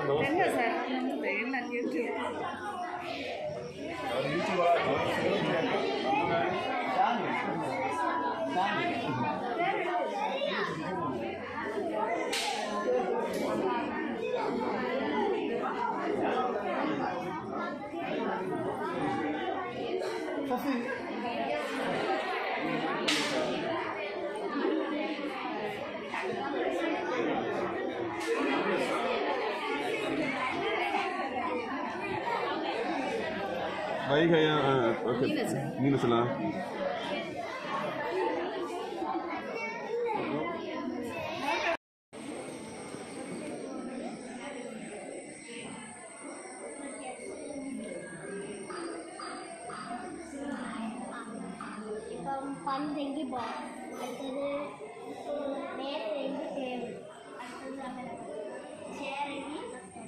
என்ன சார் என்ன YouTube Vaigai okay மீனஸ்லாம் ഇപ്പം പന്തെങ്കിൽ ബോൾ അടുത്തത് നേരെങ്കിൽ ടേബിൾ അടുത്തത് അങ്ങനെ ചെയറെങ്കിൽ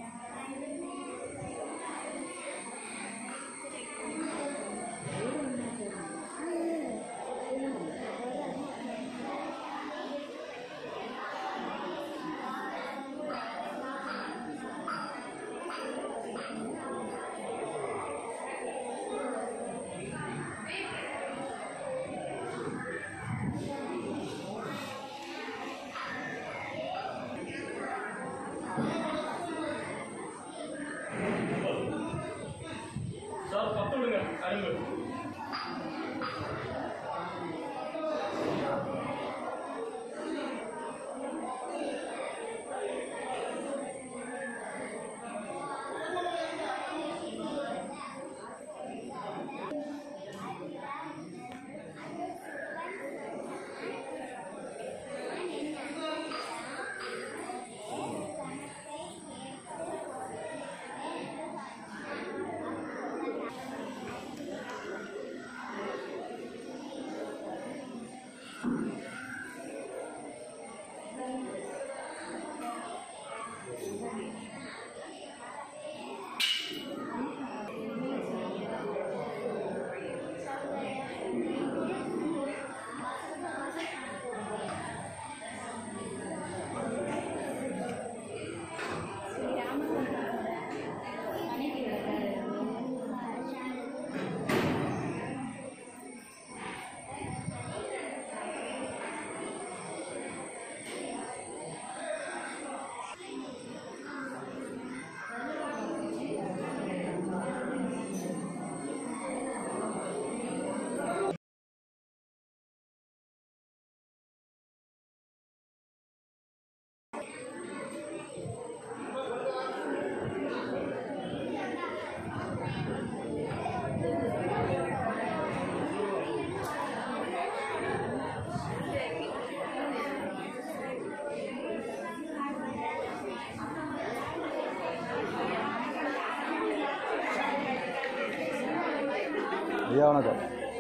ஐயா வணக்கம்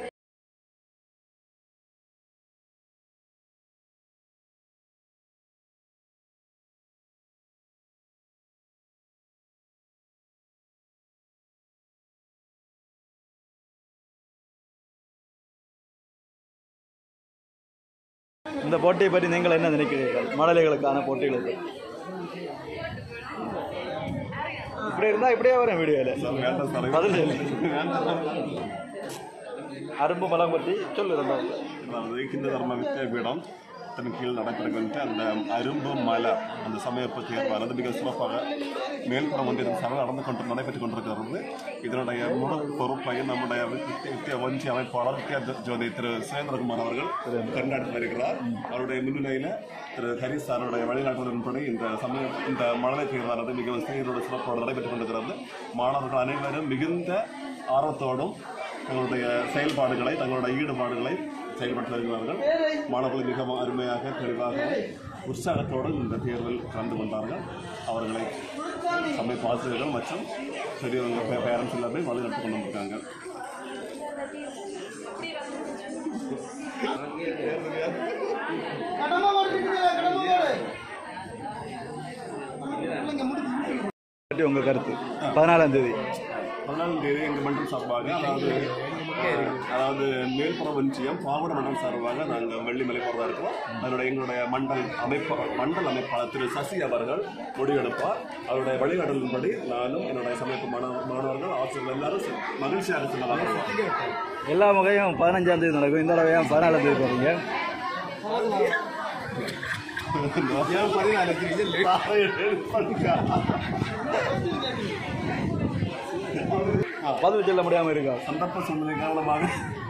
இந்த போட்டியை பற்றி நீங்கள் என்ன நினைக்கிறீர்கள் மழலைகளுக்கான போட்டிகளுக்கு இப்படி இருந்தால் இப்படியே வரும் வீடியோவில் பதில் சொல்லு அரும்பு மலம் பற்றி சொல்லு ரெண்டாவது அதாவது ஹிந்து தர்ம வித்யாபீடம் தன் கீழ் நடைபெறுகின்ற அந்த அரும்பு மலை அந்த சமயப்பு தேர்வால் அது மிக சிறப்பாக மேல்புறம் வந்து இந்த சபை நடந்து கொண்டு நடைபெற்றுக் கொண்டிருக்கிறது இதனுடைய முழு பொறுப்பை நம்முடைய வித்ய- வித்யா ஒன்றிய அமைப்பாளர் வித்யா ஜோதி திரு சுரேந்திரகுமார் அவர்கள் கண்காணித்து வருகிறார் அவருடைய முன்னிலையில் திரு ஹரிஸ் சாருடைய வழிகாட்டுதலின்படி இந்த சமய இந்த மழலை தேர்வானது மிகவும் சீரோடு சிறப்போடு நடைபெற்றுக் கொண்டிருக்கிறது மாணவர்கள் அனைவரும் மிகுந்த ஆர்வத்தோடும் தங்களுடைய செயல்பாடுகளை தங்களுடைய ஈடுபாடுகளை செயல்பட்டு வருகிறார்கள் மாணவர்கள் மிகவும் அருமையாக தெளிவாக உற்சாகத்தோடு இந்த தேர்வில் கலந்து கொண்டார்கள் அவர்களை சமய ஆசிரியர்கள் மற்றும் பெரியவங்க பேரண்ட்ஸ் எல்லாமே வழிநடத்தி கொண்டு வந்திருக்காங்க பற்றி உங்கள் கருத்து பதினாலாம் தேதி பதினாலாம் தேதி எங்கள் மன்றம் சார்பாக அதாவது அதாவது மேல்புறம் ஒன்றியம் பாவட மண்டல் சார்பாக நாங்கள் வெள்ளிமலை போகிறதா இருக்கிறோம் அதனுடைய எங்களுடைய மண்டல் அமைப்பு மண்டல் அமைப்பாளர் திரு சசி அவர்கள் முடிவெடுப்பார் அவருடைய வழிகாட்டலின்படி நானும் என்னுடைய சமயப்பு மாணவ மாணவர்கள் ஆசிரியர்கள் எல்லாரும் செ- மகிழ்ச்சியாக செல்லதாக எல்லா வகையும் பதினஞ்சாம் தேதி நடக்கும் இந்த தடவையும் பதினாலாம் தேதி போகிறீங்க பதினாலு பதிவு செல்ல முடியாமல் இருக்கா சந்தர்ப்ப சூழ்நிலை காரணமாக